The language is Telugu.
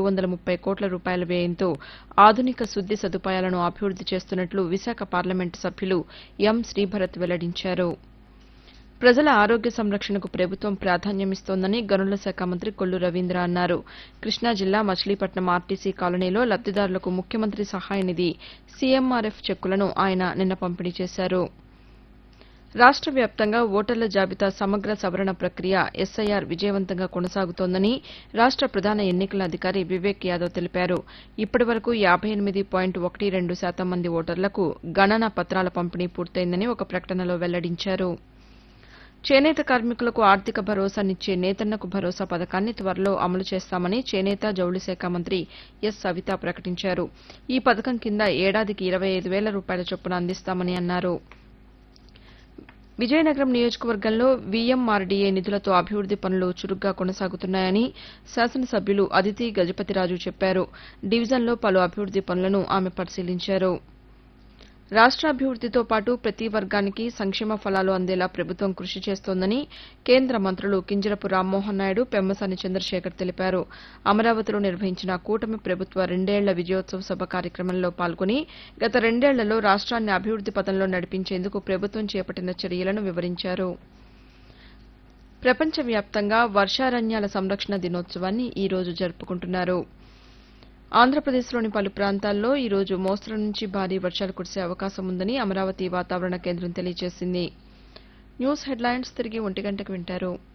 వందల ముప్పై కోట్ల రూపాయల వ్యయంతో ఆధునిక శుద్ది సదుపాయాలను అభివృద్ది చేస్తున్నట్లు విశాఖ పార్లమెంటు సభ్యులు ఎం శ్రీభరత్ వెల్లడించారు ప్రజల ఆరోగ్య సంరక్షణకు ప్రభుత్వం ప్రాధాన్యమిస్తోందని గనుల శాఖ మంత్రి కొల్లు రవీంద్ర అన్నారు కృష్ణా జిల్లా మచిలీపట్నం ఆర్టీసీ కాలనీలో లబ్దిదారులకు ముఖ్యమంత్రి సహాయ నిధి సీఎంఆర్ఎఫ్ చెక్కులను ఆయన నిన్న పంపిణీ చేశారు రాష్ట వ్యాప్తంగా ఓటర్ల జాబితా సమగ్ర సవరణ ప్రక్రియ ఎస్ఐఆర్ విజయవంతంగా కొనసాగుతోందని రాష్ట ప్రధాన ఎన్నికల అధికారి వివేక్ యాదవ్ తెలిపారు ఇప్పటి వరకు యాబై ఎనిమిది పాయింట్ ఒకటి రెండు శాతం మంది ఓటర్లకు గణన పత్రాల పంపిణీ పూర్తయిందని ఒక ప్రకటనలో వెల్లడించారు చేనేత కార్మికులకు ఆర్థిక భరోసానిచ్చే నేతన్నకు భరోసా పథకాన్ని త్వరలో అమలు చేస్తామని చేనేత జౌళి శాఖ మంత్రి ఎస్ సవిత ప్రకటించారు ఈ పథకం కింద ఏడాదికి ఇరవై ఐదు వేల రూపాయల చొప్పున అందిస్తామని అన్నారు విజయనగరం నియోజకవర్గంలో వీఎంఆర్డీఏ నిధులతో అభివృద్ది పనులు చురుగ్గా కొనసాగుతున్నాయని శాసనసభ్యులు అదితి గజపతిరాజు చెప్పారు డివిజన్లో పలు అభివృద్ది పనులను ఆమె పరిశీలించారు రాష్ట్రాభివృద్దితో పాటు ప్రతి వర్గానికి సంక్షేమ ఫలాలు అందేలా ప్రభుత్వం కృషి చేస్తోందని కేంద్ర మంత్రులు కింజరపు రామ్మోహన్ నాయుడు పెమ్మసాని చంద్రశేఖర్ తెలిపారు అమరావతిలో నిర్వహించిన కూటమి ప్రభుత్వ రెండేళ్ల విజయోత్సవ సభ కార్యక్రమంలో పాల్గొని గత రెండేళ్లలో రాష్ట్రాన్ని అభివృద్ది పథంలో నడిపించేందుకు ప్రభుత్వం చేపట్టిన చర్యలను వివరించారు ప్రపంచవ్యాప్తంగా వర్షారణ్యాల సంరక్షణ దినోత్సవాన్ని ఈ రోజు జరుపుకుంటున్నారు ఆంధ్రప్రదేశ్లోని పలు ప్రాంతాల్లో ఈ రోజు మోస్తరు నుంచి భారీ వర్షాలు కురిసే అవకాశం ఉందని అమరావతి వాతావరణ కేంద్రం తెలియజేసింది న్యూస్ హెడ్లైన్స్ తిరిగి ఒంటి గంటకు వింటారు